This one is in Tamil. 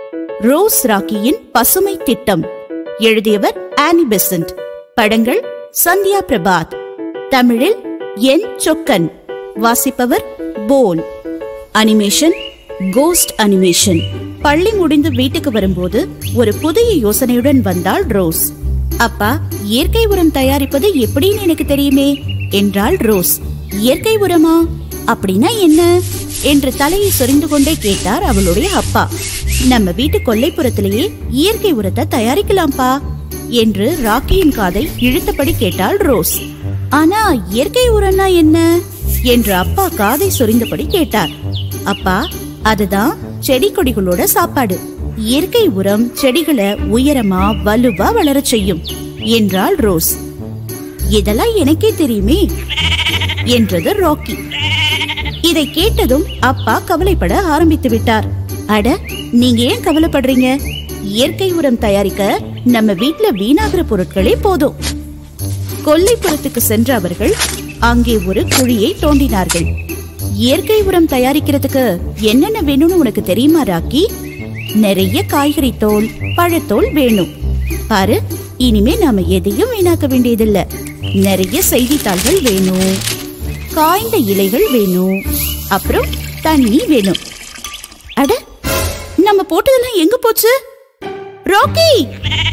ரோஸ் ராக்கியின் பசுமை திட்டம் எழுதியவர் ஆனி பெசன்ட் படங்கள் சந்தியா பிரபாத் தமிழில் என் சொக்கன் வாசிப்பவர் போல் அனிமேஷன் கோஸ்ட் அனிமேஷன் பள்ளி முடிந்து வீட்டுக்கு வரும்போது ஒரு புதிய யோசனையுடன் வந்தாள் ரோஸ் அப்பா இயற்கை உரம் தயாரிப்பது எப்படின்னு எனக்கு தெரியுமே என்றாள் ரோஸ் இயற்கை உரமா அப்படின்னா என்ன என்று தலையை சொரிந்து கொண்டே கேட்டார் அவளுடைய அப்பா நம்ம வீட்டு கொல்லைப்புறத்திலேயே இயற்கை உரத்தை தயாரிக்கலாம்ப்பா என்று ராக்கியின் காதை இழுத்தபடி கேட்டாள் ரோஸ் ஆனா இயற்கை உரம்னா என்ன என்று அப்பா காதை சொரிந்தபடி கேட்டார் அப்பா அதுதான் செடி கொடிகளோட சாப்பாடு இயற்கை உரம் செடிகளை உயரமா வலுவா வளரச் செய்யும் என்றாள் ரோஸ் இதெல்லாம் எனக்கே தெரியுமே என்றது ராக்கி இதை கேட்டதும் அப்பா கவலைப்பட ஆரம்பித்து விட்டார் அட நீங்க ஏன் கவலைப்படுறீங்க இயற்கை உரம் தயாரிக்க நம்ம வீட்ல வீணாகிற பொருட்களே போதும் கொல்லைப்புறத்துக்கு சென்ற அவர்கள் அங்கே ஒரு குழியை தோண்டினார்கள் இயற்கை உரம் தயாரிக்கிறதுக்கு என்னென்ன வேணும்னு உனக்கு தெரியுமா ராக்கி நிறைய காய்கறி தோல் பழத்தோல் வேணும் பாரு இனிமே நாம எதையும் வீணாக்க வேண்டியதில்ல நிறைய செய்தித்தாள்கள் வேணும் காய்ந்த இலைகள் வேணும் அப்புறம் தண்ணி வேணும் அட நம்ம போட்டதெல்லாம் எங்க போச்சு ராக்கி